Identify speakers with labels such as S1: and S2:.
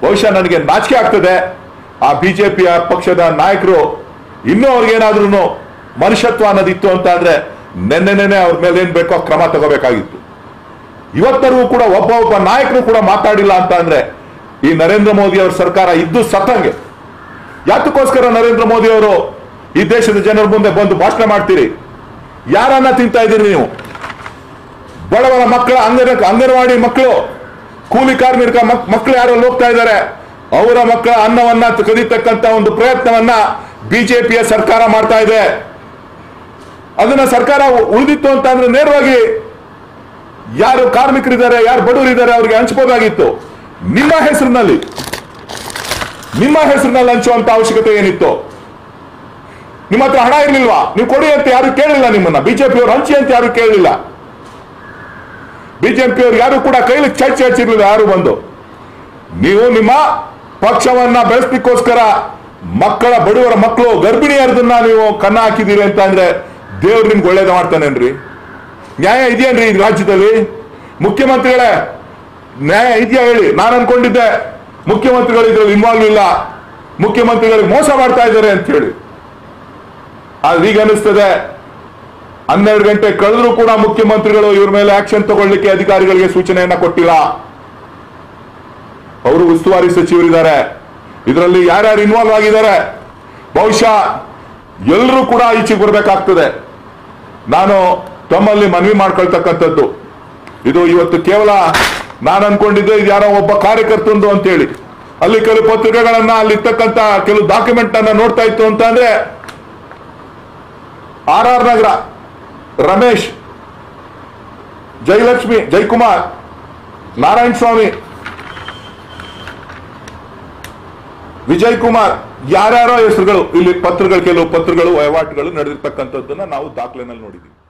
S1: ಬಹುಶಃ ನನಗೆ ನಾಚಿಕೆ ಆಗ್ತದೆ ಆ ಬಿಜೆಪಿಯ ಪಕ್ಷದ ನಾಯಕರು ಇನ್ನೂ ಅವ್ರಿಗೇನಾದ್ರೂ ಮನುಷ್ಯತ್ವ ಅನ್ನೋದಿತ್ತು ಅಂತ ಅಂದ್ರೆ ನೆನ್ನೆ ನೆನ್ನೆ ಅವ್ರ ಮೇಲೆ ಏನ್ ಬೇಕೋ ಕ್ರಮ ತಗೋಬೇಕಾಗಿತ್ತು ಇವತ್ತರೆಗೂ ಕೂಡ ಒಬ್ಬ ಒಬ್ಬ ನಾಯಕರು ಕೂಡ ಮಾತಾಡಿಲ್ಲ ಅಂತ ಅಂದ್ರೆ ಈ ನರೇಂದ್ರ ಮೋದಿ ಅವರ ಸರ್ಕಾರ ಇದ್ದು ಸತ್ತಂಗೆ ಯಾತಕ್ಕೋಸ್ಕರ ನರೇಂದ್ರ ಮೋದಿ ಅವರು ಈ ದೇಶದ ಜನರ ಮುಂದೆ ಬಂದು ಭಾಷಣ ಮಾಡ್ತೀರಿ ಯಾರನ್ನ ತಿಂತಾ ಇದ್ದೀರಿ ನೀವು ಬಡವರ ಮಕ್ಕಳ ಅಂಗನ ಅಂಗನವಾಡಿ ಮಕ್ಕಳು ಕೂಲಿ ಕಾರ್ಮಿಕ ಮಕ್- ಮಕ್ಕಳು ಯಾರು ಹೋಗ್ತಾ ಇದ್ದಾರೆ ಅವರ ಮಕ್ಕಳ ಅನ್ನವನ್ನ ಕದೀತಕ್ಕಂತ ಒಂದು ಪ್ರಯತ್ನವನ್ನ ಬಿಜೆಪಿಯ ಸರ್ಕಾರ ಮಾಡ್ತಾ ಇದೆ ಅದನ್ನ ಸರ್ಕಾರ ಉಳಿದಿತ್ತು ಅಂತ ಅಂದ್ರೆ ನೇರವಾಗಿ ಯಾರು ಕಾರ್ಮಿಕರಿದ್ದಾರೆ ಯಾರು ಬಡವರಿದ್ದಾರೆ ಅವ್ರಿಗೆ ಹಂಚ್ಬೋದಾಗಿತ್ತು ನಿಮ್ಮ ಹೆಸರಿನಲ್ಲಿ ನಿಮ್ಮ ಹೆಸರಿನಲ್ಲಿ ಹಂಚುವಂತ ಅವಶ್ಯಕತೆ ಏನಿತ್ತು ನಿಮ್ಮ ಹತ್ರ ಹಣ ಇರ್ಲಿಲ್ವಾ ನೀವು ಕೊಡಿ ಅಂತ ಯಾರು ಕೇಳಲಿಲ್ಲ ನಿಮ್ಮನ್ನ ಬಿಜೆಪಿ ಅವರು ಹಂಚಿ ಅಂತ ಯಾರು ಕೇಳಲಿಲ್ಲ ಬಿಜೆಪಿ ಅವರು ಯಾರು ಕೂಡ ಕೈಲಿ ಚರ್ಚೆ ಹಚ್ಚಿರ್ಲಿಲ್ಲ ಯಾರು ಬಂದು ನೀವು ನಿಮ್ಮ ಪಕ್ಷವನ್ನ ಬೆಳೆಸ್ಲಿಕ್ಕೋಸ್ಕರ ಮಕ್ಕಳ ಬಡವರ ಮಕ್ಕಳು ಗರ್ಭಿಣಿಯರದನ್ನ ನೀವು ಕನ್ನ ಹಾಕಿದ್ದೀರಿ ಅಂತ ಅಂದ್ರೆ ದೇವ್ರು ನಿಮ್ಗೆ ಒಳ್ಳೇದು ಮಾಡ್ತಾನೇನ್ರಿ ನ್ಯಾಯ ಇದೆಯೇನ್ರಿ ಈ ರಾಜ್ಯದಲ್ಲಿ ಮುಖ್ಯಮಂತ್ರಿಗಳೇ ನ್ಯಾಯ ಇದೆಯಾ ಹೇಳಿ ನಾನು ಅನ್ಕೊಂಡಿದ್ದೆ ಮುಖ್ಯಮಂತ್ರಿಗಳು ಇದ್ರಲ್ಲಿ ಇನ್ವಾಲ್ವ್ ಇಲ್ಲ ಮುಖ್ಯಮಂತ್ರಿಗಳಿಗೆ ಮೋಸ ಮಾಡ್ತಾ ಇದ್ದಾರೆ ಅಂತ ಹೇಳಿ ಆದ್ರೆ ಈಗ ಅನಿಸ್ತದೆ ಹನ್ನೆರಡು ಗಂಟೆ ಕಳೆದ್ರೂ ಕೂಡ ಮುಖ್ಯಮಂತ್ರಿಗಳು ಇವ್ರ ಮೇಲೆ ಆಕ್ಷನ್ ತಗೊಳ್ಳಿಕ್ಕೆ ಅಧಿಕಾರಿಗಳಿಗೆ ಸೂಚನೆಯನ್ನ ಕೊಟ್ಟಿಲ್ಲ ಅವರು ಉಸ್ತುವಾರಿ ಸಚಿವರಿದ್ದಾರೆ ಇದರಲ್ಲಿ ಯಾರ್ಯಾರು ಇನ್ವಾಲ್ವ್ ಆಗಿದ್ದಾರೆ ಬಹುಶಃ ಎಲ್ಲರೂ ಕೂಡ ಈಚೆಗೆ ಬರಬೇಕಾಗ್ತದೆ ನಾನು ತಮ್ಮಲ್ಲಿ ಮನವಿ ಮಾಡ್ಕೊಳ್ತಕ್ಕಂಥದ್ದು ಇದು ಇವತ್ತು ಕೇವಲ ನಾನು ಅನ್ಕೊಂಡಿದ್ದೆ ಇದು ಯಾರೋ ಒಬ್ಬ ಕಾರ್ಯಕರ್ತಂದು ಅಂತೇಳಿ ಅಲ್ಲಿ ಕೆಲವು ಪತ್ರಿಕೆಗಳನ್ನ ಅಲ್ಲಿರ್ತಕ್ಕಂಥ ಕೆಲವು ಡಾಕ್ಯುಮೆಂಟ್ ಅನ್ನ ನೋಡ್ತಾ ಇತ್ತು ಅಂತ ಅಂದ್ರೆ ಆರ್ ಆರ್ ನಗರ ರಮೇಶ್ ಜಯಲಕ್ಷ್ಮಿ ಜಯಕುಮಾರ್ ನಾರಾಯಣ ಸ್ವಾಮಿ ವಿಜಯ್ ಕುಮಾರ್ ಯಾರ್ಯಾರೋ ಹೆಸರುಗಳು ಇಲ್ಲಿ ಪತ್ರಗಳು ಕೆಲವು ಪತ್ರಗಳು ವಹಿವಾಟುಗಳು ನಡೆದಿರ್ತಕ್ಕಂಥದ್ದನ್ನ ನಾವು ದಾಖಲೆನಲ್ಲಿ ನೋಡಿದ್ದೀವಿ